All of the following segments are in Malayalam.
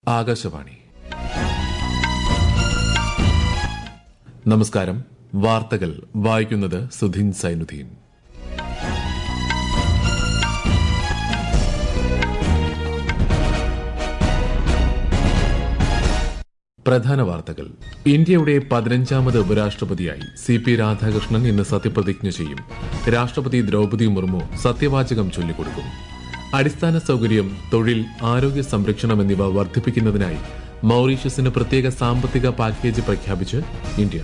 ആകാശവാണി നമസ്കാരം വാർത്തകൾ വായിക്കുന്നത് സുധീൻ സൈനുദ്ദീൻ പ്രധാന വാർത്തകൾ ഇന്ത്യയുടെ പതിനഞ്ചാമത് ഉപരാഷ്ട്രപതിയായി സി പി രാധാകൃഷ്ണൻ ഇന്ന് സത്യപ്രതിജ്ഞ ചെയ്യും രാഷ്ട്രപതി ദ്രൌപതി മുർമു സത്യവാചകം ചൊല്ലിക്കൊടുക്കും അടിസ്ഥാന സൌകര്യം തൊഴിൽ ആരോഗ്യ സംരക്ഷണം എന്നിവ വർദ്ധിപ്പിക്കുന്നതിനായി മൌറീഷ്യസിന് പ്രത്യേക സാമ്പത്തിക പാക്കേജ് പ്രഖ്യാപിച്ച് ഇന്ത്യ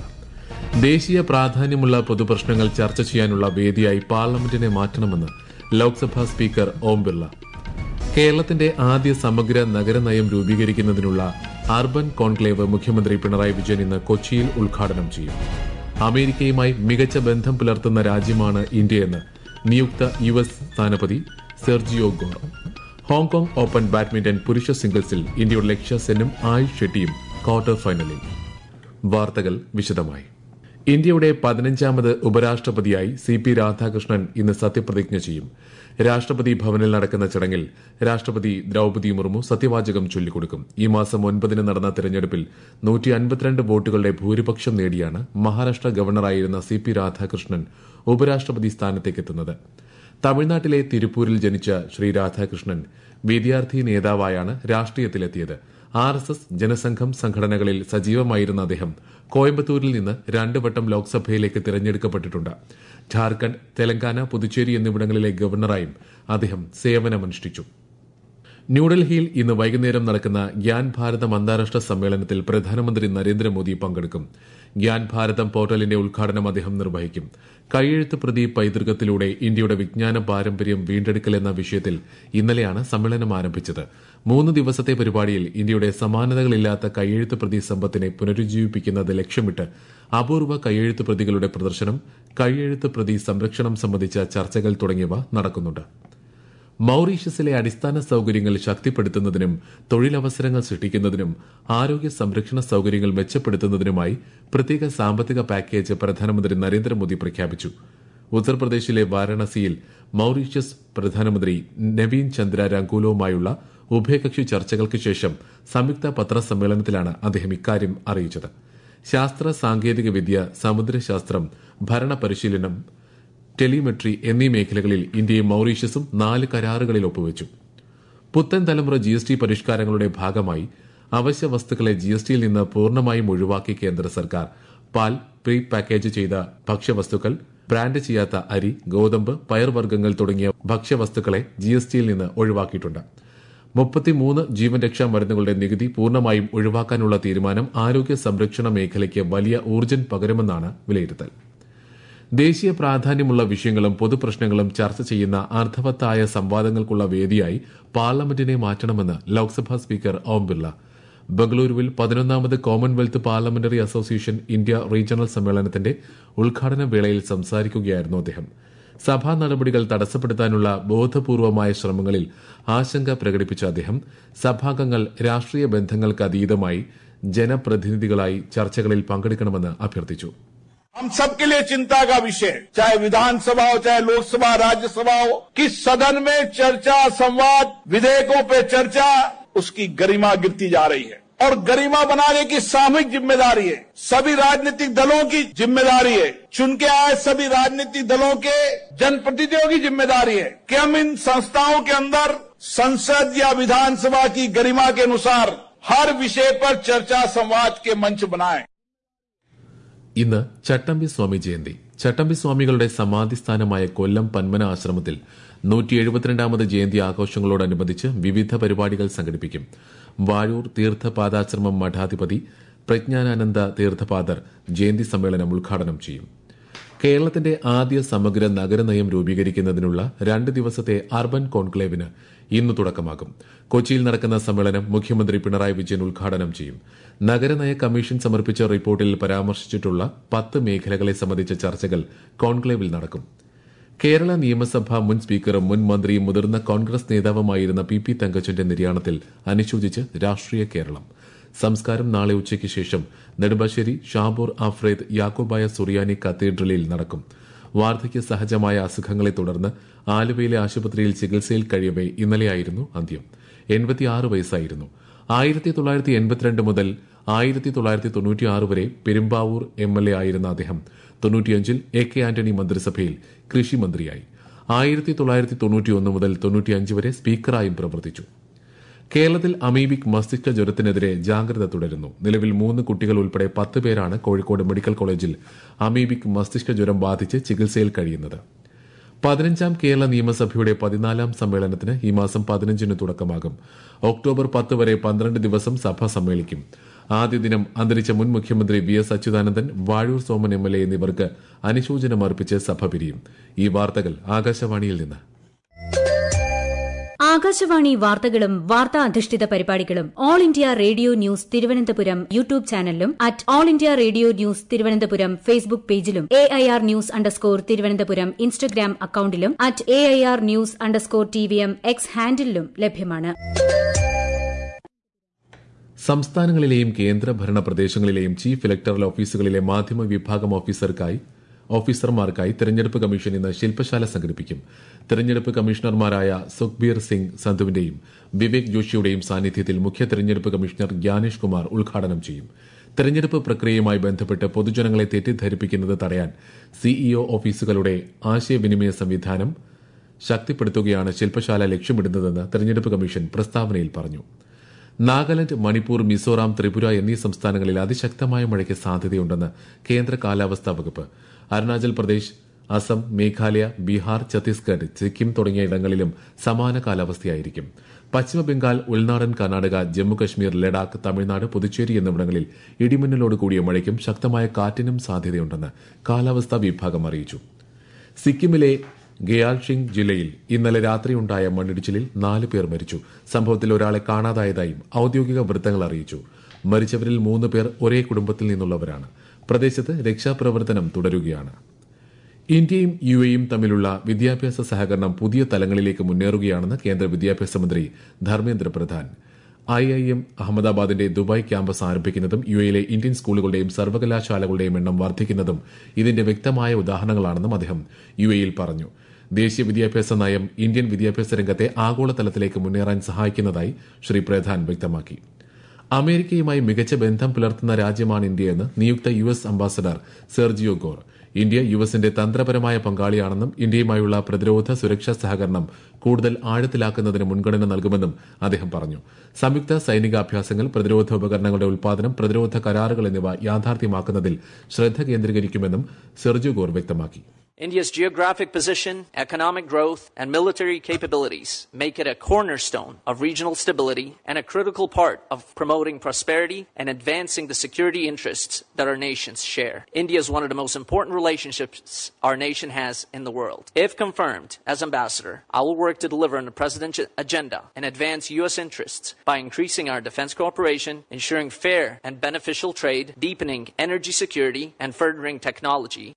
ദേശീയ പ്രാധാന്യമുള്ള പൊതുപ്രശ്നങ്ങൾ ചർച്ച ചെയ്യാനുള്ള വേദിയായി പാർലമെന്റിനെ മാറ്റണമെന്ന് ലോക്സഭാ സ്പീക്കർ ഓം ബിർള കേരളത്തിന്റെ ആദ്യ സമഗ്ര നഗരനയം രൂപീകരിക്കുന്നതിനുള്ള അർബൻ കോൺക്ലേവ് മുഖ്യമന്ത്രി പിണറായി വിജയൻ ഇന്ന് കൊച്ചിയിൽ ഉദ്ഘാടനം ചെയ്യും അമേരിക്കയുമായി മികച്ച ബന്ധം പുലർത്തുന്ന രാജ്യമാണ് ഇന്ത്യയെന്ന് നിയുക്ത യു എസ് സ്ഥാനപതി Sergio Gor Hong Kong open badminton പുരുഷ സിംഗിൾസിൽ ഇന്ത്യയുടെ ലക്ഷ്യ സെന്നും ആയുഷ് ഷെട്ടിയും ക്വാർട്ടർ ഫൈനലിൽ വാർത്തകൾ വിശദമായി ഇന്ത്യയുടെ പതിനഞ്ചാമത് ഉപരാഷ്ട്രപതിയായി സി പി രാധാകൃഷ്ണൻ ഇന്ന് സത്യപ്രതിജ്ഞ ചെയ്യും രാഷ്ട്രപതി ഭവനിൽ നടക്കുന്ന ചടങ്ങിൽ രാഷ്ട്രപതി ദ്രൌപതി മുർമു സത്യവാചകം ചൊല്ലിക്കൊടുക്കും ഈ മാസം ഒൻപതിന് നടന്ന തെരഞ്ഞെടുപ്പിൽ നൂറ്റി അൻപത്തിരണ്ട് വോട്ടുകളുടെ ഭൂരിപക്ഷം നേടിയാണ് മഹാരാഷ്ട്ര ഗവർണറായിരുന്ന സി പി രാധാകൃഷ്ണൻ ഉപരാഷ്ട്രപതി സ്ഥാനത്തേക്കെത്തുന്നത് തമിഴ്നാട്ടിലെ തിരുപ്പൂരിൽ ജനിച്ച ശ്രീ രാധാകൃഷ്ണൻ വിദ്യാർത്ഥി നേതാവായാണ് രാഷ്ട്രീയത്തിലെത്തിയത് ആർ എസ് എസ് ജനസംഘം സംഘടനകളിൽ സജീവമായിരുന്ന അദ്ദേഹം കോയമ്പത്തൂരിൽ നിന്ന് രണ്ട് വട്ടം ലോക്സഭയിലേക്ക് തിരഞ്ഞെടുക്കപ്പെട്ടിട്ടുണ്ട് ഝാർഖണ്ഡ് തെലങ്കാന പുതുച്ചേരി എന്നിവിടങ്ങളിലെ ഗവർണറായും അദ്ദേഹം സേവനമനുഷ്ഠിച്ചു ന്യൂഡൽഹിയിൽ ഇന്ന് വൈകുന്നേരം നടക്കുന്ന ഗ്യാൻ ഭാരതം അന്താരാഷ്ട്ര സമ്മേളനത്തിൽ പ്രധാനമന്ത്രി നരേന്ദ്രമോദി പങ്കെടുക്കും ഗ്യാൻ ഭാരതം പോർട്ടലിന്റെ ഉദ്ഘാടനം അദ്ദേഹം നിർവഹിക്കും കൈയെഴുത്ത് പ്രതി പൈതൃകത്തിലൂടെ ഇന്ത്യയുടെ വിജ്ഞാന പാരമ്പര്യം വീണ്ടെടുക്കൽ എന്ന വിഷയത്തിൽ ഇന്നലെയാണ് സമ്മേളനം ആരംഭിച്ചത് മൂന്ന് ദിവസത്തെ പരിപാടിയിൽ ഇന്ത്യയുടെ സമാനതകളില്ലാത്ത കൈയെഴുത്ത് പ്രതി സമ്പത്തിനെ പുനരുജ്ജീവിപ്പിക്കുന്നത് ലക്ഷ്യമിട്ട് അപൂർവ കൈയെഴുത്ത് പ്രതികളുടെ പ്രദർശനം കൈയെഴുത്ത് പ്രതി സംരക്ഷണം സംബന്ധിച്ച ചർച്ചകൾ തുടങ്ങിയവ നടക്കുന്നുണ്ട് മൌറീഷ്യസിലെ അടിസ്ഥാന സൌകര്യങ്ങൾ ശക്തിപ്പെടുത്തുന്നതിനും തൊഴിലവസരങ്ങൾ സൃഷ്ടിക്കുന്നതിനും ആരോഗ്യ സംരക്ഷണ സൌകര്യങ്ങൾ മെച്ചപ്പെടുത്തുന്നതിനുമായി പ്രത്യേക സാമ്പത്തിക പാക്കേജ് പ്രധാനമന്ത്രി നരേന്ദ്രമോദി പ്രഖ്യാപിച്ചു ഉത്തർപ്രദേശിലെ വാരാണസിയിൽ മൌറീഷ്യസ് പ്രധാനമന്ത്രി നവീൻ ചന്ദ്ര രംഗൂലവുമായുള്ള ഉഭയകക്ഷി ചർച്ചകൾക്ക് ശേഷം സംയുക്ത പത്രസമ്മേളനത്തിലാണ് അദ്ദേഹം ഇക്കാര്യം അറിയിച്ചത് ശാസ്ത്ര സാങ്കേതിക വിദ്യ സമുദ്രശാസ്ത്രം ഭരണ പരിശീലനം ടെലിമെട്രി എന്നീ മേഖലകളിൽ ഇന്ത്യയും മൌറീഷ്യസും നാല് കരാറുകളിൽ ഒപ്പുവച്ചു പുത്തൻ തലമുറ ജി എസ് ടി പരിഷ്കാരങ്ങളുടെ ഭാഗമായി അവശ്യ വസ്തുക്കളെ ജി എസ് ടിയിൽ നിന്ന് പൂർണ്ണമായും ഒഴിവാക്കി കേന്ദ്ര സർക്കാർ പാൽ പ്രീ പാക്കേജ് ചെയ്ത ഭക്ഷ്യവസ്തുക്കൾ ബ്രാൻഡ് ചെയ്യാത്ത അരി ഗോതമ്പ് പയർവർഗ്ഗങ്ങൾ തുടങ്ങിയ ഭക്ഷ്യവസ്തുക്കളെ ജി എസ് ടിയിൽ നിന്ന് ഒഴിവാക്കിയിട്ടുണ്ട് മുപ്പത്തിമൂന്ന് ജീവൻ രക്ഷാ മരുന്നുകളുടെ നികുതി പൂർണ്ണമായും ഒഴിവാക്കാനുള്ള തീരുമാനം ആരോഗ്യ സംരക്ഷണ മേഖലയ്ക്ക് വലിയ ഊർജ്ജം പകരുമെന്നാണ് വിലയിരുത്തൽ ദേശീയ പ്രാധാന്യമുള്ള വിഷയങ്ങളും പൊതുപ്രശ്നങ്ങളും ചർച്ച ചെയ്യുന്ന അർത്ഥവത്തായ സംവാദങ്ങൾക്കുള്ള വേദിയായി പാർലമെന്റിനെ മാറ്റണമെന്ന് ലോക്സഭാ സ്പീക്കർ ഓം ബിർള ബംഗളൂരുവിൽ പതിനൊന്നാമത് commonwealth parliamentary association India regional സമ്മേളനത്തിന്റെ ഉദ്ഘാടന വേളയിൽ സംസാരിക്കുകയായിരുന്നു അദ്ദേഹം സഭാ നടപടികൾ തടസ്സപ്പെടുത്താനുള്ള ബോധപൂർവമായ ശ്രമങ്ങളിൽ ആശങ്ക പ്രകടിപ്പിച്ച അദ്ദേഹം സഭാംഗങ്ങൾ രാഷ്ട്രീയ ബന്ധങ്ങൾക്ക് അതീതമായി ജനപ്രതിനിധികളായി ചർച്ചകളിൽ പങ്കെടുക്കണമെന്ന് അഭ്യർത്ഥിച്ചു हम सबके लिए चिंता का विषय चाहे विधानसभा हो चाहे लोकसभा राज्यसभा हो कि सदन में चर्चा संवाद विधेयकों पे चर्चा उसकी गरिमा गिरती जा रही है और गरिमा बनाने की सामूहिक जिम्मेदारी है सभी राजनीतिक दलों की जिम्मेदारी है चुन के आए सभी राजनीतिक दलों के जनप्रतिनिधियों की जिम्मेदारी है कि हम इन संस्थाओं के अंदर संसद या विधानसभा की गरिमा के अनुसार हर विषय पर चर्चा संवाद के मंच बनाएं ഇന്ന് ചട്ടമ്പി സ്വാമി ജയന്തി ചട്ടമ്പി സ്വാമികളുടെ സമാധി സ്ഥാനമായ കൊല്ലം പന്മന ആശ്രമത്തിൽ നൂറ്റി എഴുപത്തിരണ്ടാമത് ജയന്തി ആഘോഷങ്ങളോടനുബന്ധിച്ച് വിവിധ പരിപാടികൾ സംഘടിപ്പിക്കും വാഴൂർ തീർത്ഥപാദാശ്രമം മഠാധിപതി പ്രജ്ഞാനാനന്ദ തീർത്ഥപാദർ ജയന്തി സമ്മേളനം ഉദ്ഘാടനം ചെയ്യും കേരളത്തിന്റെ ആദ്യ സമഗ്ര നഗരനയം രൂപീകരിക്കുന്നതിനുള്ള രണ്ട് ദിവസത്തെ അർബൻ കോൺക്ലേവിന് ഇന്ന് തുടക്കമാകും കൊച്ചിയിൽ നടക്കുന്ന സമ്മേളനം മുഖ്യമന്ത്രി പിണറായി വിജയൻ ഉദ്ഘാടനം ചെയ്യും നഗരനയ കമ്മീഷൻ സമർപ്പിച്ച റിപ്പോർട്ടിൽ പരാമർശിച്ചിട്ടുള്ള പത്ത് മേഖലകളെ സംബന്ധിച്ച ചർച്ചകൾ കോൺക്ലേവിൽ നടക്കും കേരള നിയമസഭ മുൻ സ്പീക്കറും മുൻ മന്ത്രിയും മുതിർന്ന കോൺഗ്രസ് നേതാവുമായിരുന്ന പി പി തങ്കച്ചന്റെ നിര്യാണത്തിൽ അനുശോചിച്ച് രാഷ്ട്രീയ കേരളം സംസ്കാരം നാളെ ഉച്ചയ്ക്ക് ശേഷം നെടുമ്പാശ്ശേരി ഷാബൂർ അഫ്രേദ് യാക്കോബായ സുറിയാനി കത്തീഡ്രലിൽ നടക്കും വാർദ്ധക്യ സഹജമായ അസുഖങ്ങളെ തുടർന്ന് ആലുവയിലെ ആശുപത്രിയിൽ ചികിത്സയിൽ കഴിയവെ ഇന്നലെയായിരുന്നു അന്ത്യം എൺപത്തിയാറ് വയസ്സായിരുന്നു ആയിരത്തി തൊള്ളായിരത്തി എൺപത്തിരണ്ട് മുതൽ ആയിരത്തി തൊള്ളായിരത്തി തൊണ്ണൂറ്റിയാറ് വരെ പെരുമ്പാവൂർ എം എൽ എ ആയിരുന്ന അദ്ദേഹം തൊണ്ണൂറ്റിയഞ്ചിൽ എ കെ ആന്റണി മന്ത്രിസഭയിൽ കൃഷി മന്ത്രിയായി ആയിരത്തി തൊള്ളായിരത്തി തൊണ്ണൂറ്റിയൊന്ന് മുതൽ തൊണ്ണൂറ്റിയഞ്ച് വരെ സ്പീക്കറായും പ്രവർത്തിച്ചു കേരളത്തിൽ അമീബിക് മസ്തിഷ്ക ജ്വരത്തിനെതിരെ ജാഗ്രത തുടരുന്നു നിലവിൽ മൂന്ന് കുട്ടികൾ ഉൾപ്പെടെ പത്ത് പേരാണ് കോഴിക്കോട് മെഡിക്കൽ കോളേജിൽ അമീബിക് മസ്തിഷ്ക ജ്വരം ബാധിച്ച് ചികിത്സയിൽ കഴിയുന്നത് പതിനഞ്ചാം കേരള നിയമസഭയുടെ പതിനാലാം സമ്മേളനത്തിന് ഈ മാസം പതിനഞ്ചിന് തുടക്കമാകും ഒക്ടോബർ പത്ത് വരെ പന്ത്രണ്ട് ദിവസം സഭ സമ്മേളിക്കും ആദ്യ ദിനം അന്തരിച്ച മുൻ മുഖ്യമന്ത്രി V S Achuthanandan Vazhoor Soman M L A എന്നിവർക്ക് അനുശോചനം അർപ്പിച്ച് സഭ പിരിയും ഈ വാർത്തകൾ ആകാശവാണിയിൽ നിന്ന് ആകാശവാണി വാർത്തകളും വാർത്താ അധിഷ്ഠിത പരിപാടികളും all India radio news Thiruvananthapuram YouTube ചാനലിലും at all India radio news Thiruvananthapuram Facebook പേജിലും A I R news underscore Thiruvananthapuram Instagram അക്കൌണ്ടിലും at A I R news underscore T V M X ഹാൻഡിലും ലഭ്യമാണ് സംസ്ഥാനങ്ങളിലെയും കേന്ദ്രഭരണ പ്രദേശങ്ങളിലെയും ചീഫ് ഇലക്ടറൽ ഓഫീസുകളിലെ മാധ്യമ വിഭാഗം ഓഫീസർക്കായി ഓഫീസർമാർക്കായി തെരഞ്ഞെടുപ്പ് കമ്മീഷൻ ഇന്ന് ശില്പശാല സംഘടിപ്പിക്കും തെരഞ്ഞെടുപ്പ് കമ്മീഷണർമാരായ സുഖ്ബീർ സിംഗ് സന്ധുവിന്റെയും വിവേക് ജോഷിയുടെയും സാന്നിധ്യത്തിൽ മുഖ്യ തെരഞ്ഞെടുപ്പ് കമ്മീഷണർ ഗ്യാനേഷ് കുമാർ ഉദ്ഘാടനം ചെയ്യും തെരഞ്ഞെടുപ്പ് പ്രക്രിയയുമായി ബന്ധപ്പെട്ട് പൊതുജനങ്ങളെ തെറ്റിദ്ധരിപ്പിക്കുന്നത് തടയാൻ സിഇഒ ഓഫീസുകളുടെ ആശയവിനിമയ സംവിധാനം ശക്തിപ്പെടുത്തുകയാണ് ശില്പശാല ലക്ഷ്യമിടുന്നതെന്ന് തെരഞ്ഞെടുപ്പ് കമ്മീഷൻ പ്രസ്താവനയിൽ പറഞ്ഞു നാഗാലാന്റ് മണിപ്പൂർ മിസോറാം ത്രിപുര എന്നീ സംസ്ഥാനങ്ങളിൽ അതിശക്തമായ മഴയ്ക്ക് സാധ്യതയുണ്ടെന്ന് കേന്ദ്ര കാലാവസ്ഥാ വകുപ്പ് അരുണാചൽ പ്രദേശ് അസം മേഘാലയ ബീഹാർ ഛത്തീസ്ഗഡ് സിക്കിം തുടങ്ങിയ ഇടങ്ങളിലും സമാന കാലാവസ്ഥയായിരിക്കും പശ്ചിമബംഗാൾ ഉൾനാടൻ കർണാടക ജമ്മുകശ്മീർ ലഡാക്ക് തമിഴ്നാട് പുതുച്ചേരി എന്നിവിടങ്ങളിൽ ഇടിമിന്നലോട് കൂടിയ മഴയ്ക്കും ശക്തമായ കാറ്റിനും സാധ്യതയുണ്ടെന്ന് കാലാവസ്ഥാ വിഭാഗം അറിയിച്ചു സിക്കിമിലെ ഗയാൽഷിംഗ് ജില്ലയിൽ ഇന്നലെ രാത്രിയുണ്ടായ മണ്ണിടിച്ചിലിൽ നാല് പേർ മരിച്ചു സംഭവത്തിൽ ഒരാളെ കാണാതായതായും ഔദ്യോഗിക വൃത്തങ്ങൾ അറിയിച്ചു മരിച്ചവരിൽ മൂന്ന് പേർ ഒരേ കുടുംബത്തിൽ നിന്നുള്ളവരാണ് പ്രദേശത്ത് രക്ഷാപ്രവർത്തനം തുടരുകയാണ് ഇന്ത്യയും യു എയും തമ്മിലുള്ള വിദ്യാഭ്യാസ സഹകരണം പുതിയ തലങ്ങളിലേക്ക് മുന്നേറുകയാണെന്ന് കേന്ദ്ര വിദ്യാഭ്യാസ മന്ത്രി Dharmendra Pradhan I I M അഹമ്മദാബാദിന്റെ ദുബായ് ക്യാമ്പസ് ആരംഭിക്കുന്നതും യു എയിലെ ഇന്ത്യൻ സ്കൂളുകളുടെയും സർവകലാശാലകളുടെയും എണ്ണം വർദ്ധിക്കുന്നതും ഇതിന്റെ വ്യക്തമായ ഉദാഹരണങ്ങളാണെന്നും അദ്ദേഹം യു എയിൽ പറഞ്ഞു ദേശീയ വിദ്യാഭ്യാസ നയം ഇന്ത്യൻ വിദ്യാഭ്യാസ രംഗത്തെ ആഗോളതലത്തിലേക്ക് മുന്നേറാൻ സഹായിക്കുന്നതായി ശ്രീ പ്രധാൻ വ്യക്തമാക്കി അമേരിക്കയുമായി മികച്ച ബന്ധം പുലർത്തുന്ന രാജ്യമാണ് ഇന്ത്യയെന്ന് നിയുക്ത U S ambassador Sergio Gor India U എസിന്റെ തന്ത്രപരമായ പങ്കാളിയാണെന്നും ഇന്ത്യയുമായുള്ള പ്രതിരോധ സുരക്ഷാ സഹകരണം കൂടുതൽ ആഴത്തിലാക്കുന്നതിന് മുൻഗണന നൽകുമെന്നും അദ്ദേഹം പറഞ്ഞു സംയുക്ത സൈനികാഭ്യാസങ്ങൾ പ്രതിരോധ ഉപകരണങ്ങളുടെ ഉൽപാദനം പ്രതിരോധ കരാറുകൾ എന്നിവ യാഥാർത്ഥ്യമാക്കുന്നതിൽ ശ്രദ്ധ കേന്ദ്രീകരിക്കുമെന്നും സെർജിയോ ഗോർ വ്യക്തമാക്കി India's geographic position, economic growth, and military capabilities make it a cornerstone of regional stability and a critical part of promoting prosperity and advancing the security interests that our nations share. India is one of the most important relationships our nation has in the world. If confirmed as ambassador, I will work to deliver on the president's agenda and advance U.S. interests by increasing our defense cooperation, ensuring fair and beneficial trade, deepening energy security, and furthering technology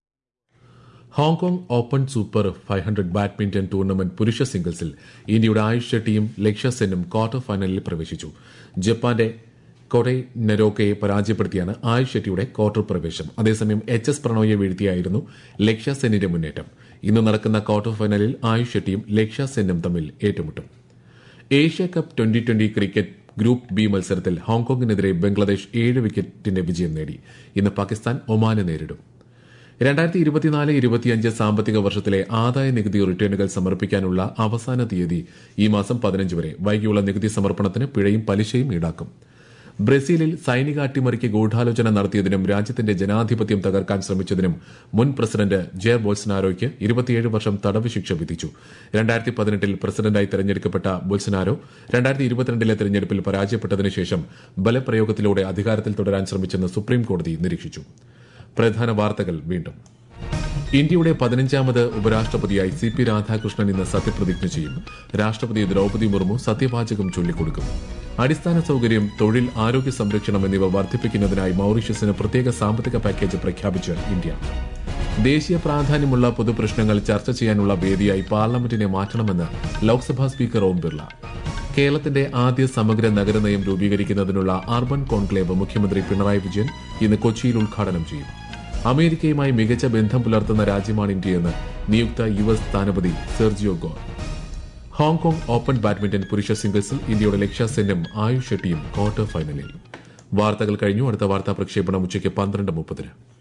Hong Kong open super five hundred badminton tournament പുരുഷ സിംഗിൾസിൽ ഇന്ത്യയുടെ ആയുഷ് ഷെട്ടിയും ലക്ഷ്യ സെന്നും ക്വാർട്ടർ ഫൈനലിൽ പ്രവേശിച്ചു ജപ്പാന്റെ കൊറൈ നെരോക്കയെ പരാജയപ്പെടുത്തിയാണ് ആയുഷ് ഷെട്ടിയുടെ ക്വാർട്ടർ പ്രവേശം അതേസമയം എച്ച് എസ് പ്രണോയെ വീഴ്ത്തിയായിരുന്നു ലക്ഷ്യ സെന്നിന്റെ മുന്നേറ്റം ഇന്ന് നടക്കുന്ന ക്വാർട്ടർ ഫൈനലിൽ ആയുഷ് ഷെട്ടിയും ലക്ഷ്യ സെന്നും തമ്മിൽ ഏറ്റുമുട്ടും Asia cup twenty twenty cricket group B മത്സരത്തിൽ ഹോങ്കോങ്ങിനെതിരെ ബംഗ്ലാദേശ് ഏഴ് വിക്കറ്റിന്റെ വിജയം നേടി ഇന്ന് പാകിസ്ഥാൻ ഒമാനെ നേരിടും രണ്ടായിരത്തി ഇരുപത്തിനാല് ഇരുപത്തിയഞ്ച് സാമ്പത്തിക വർഷത്തിലെ ആദായ നികുതി റിട്ടേണുകൾ സമർപ്പിക്കാനുള്ള അവസാന തീയതി ഈ മാസം പതിനഞ്ച് വരെ വൈകിയുള്ള നികുതി സമർപ്പണത്തിന് പിഴയും പലിശയും ഈടാക്കും ബ്രസീലിൽ സൈനിക അട്ടിമറിക്ക് ഗൂഢാലോചന നടത്തിയതിനും രാജ്യത്തിന്റെ ജനാധിപത്യം തകർക്കാൻ ശ്രമിച്ചതിനും മുൻ പ്രസിഡന്റ് ജെയർ ബോൾസനാരോയ്ക്ക് ഇരുപത്തിയേഴ് വർഷം തടവ് ശിക്ഷ വിധിച്ചു രണ്ടായിരത്തി പതിനെട്ടിൽ പ്രസിഡന്റായി തെരഞ്ഞെടുക്കപ്പെട്ട ബോൾസനാരോ രണ്ടായിരത്തി ഇരുപത്തിരണ്ടിലെ തെരഞ്ഞെടുപ്പിൽ പരാജയപ്പെട്ടതിനു ശേഷം ബലപ്രയോഗത്തിലൂടെ അധികാരത്തിൽ തുടരാൻ ശ്രമിച്ചെന്ന് സുപ്രീം കോടതി നിരീക്ഷിച്ചു പ്രധാന വാർത്തകൾ വീണ്ടും ഇന്ത്യയുടെ പതിനഞ്ചാമത് ഉപരാഷ്ട്രപതിയായി സി പി രാധാകൃഷ്ണൻ ഇന്ന് സത്യപ്രതിജ്ഞ ചെയ്യും രാഷ്ട്രപതി ദ്രൌപദി മുർമു സത്യവാചകം ചൊല്ലിക്കൊടുക്കും അടിസ്ഥാന സൌകര്യം തൊഴിൽ ആരോഗ്യ സംരക്ഷണം എന്നിവ വർദ്ധിപ്പിക്കുന്നതിനായി മൌറീഷ്യസിന് പ്രത്യേക സാമ്പത്തിക പാക്കേജ് പ്രഖ്യാപിച്ച് ഇന്ത്യ ദേശീയ പ്രാധാന്യമുള്ള പൊതുപ്രശ്നങ്ങൾ ചർച്ച ചെയ്യാനുള്ള വേദിയായി പാർലമെന്റിനെ മാറ്റണമെന്ന് ലോക്സഭാ സ്പീക്കർ ഓം ബിർള കേരളത്തിന്റെ ആദ്യ സമഗ്ര നഗരനയം രൂപീകരിക്കുന്നതിനുള്ള അർബൻ കോൺക്ലേവ് മുഖ്യമന്ത്രി പിണറായി വിജയൻ ഇന്ന് കൊച്ചിയിൽ ഉദ്ഘാടനം ചെയ്യും അമേരിക്കയുമായി മികച്ച ബന്ധം പുലർത്തുന്ന രാജ്യമാണ് ഇന്ത്യയെന്ന് നിയുക്ത യു എസ് സ്ഥാനപതി Sergio Gor Hong Kong open badminton പുരുഷ സിംഗിൾസിൽ ഇന്ത്യയുടെ ലക്ഷ്യ സെന്നും ആയുഷ് ഷെട്ടിയും ക്വാർട്ടർ ഫൈനലിൽ വാർത്തകൾ കഴിഞ്ഞു അടുത്ത വാർത്താ പ്രക്ഷേപണം ഉച്ചയ്ക്ക് പന്ത്രണ്ട് മുപ്പതിന്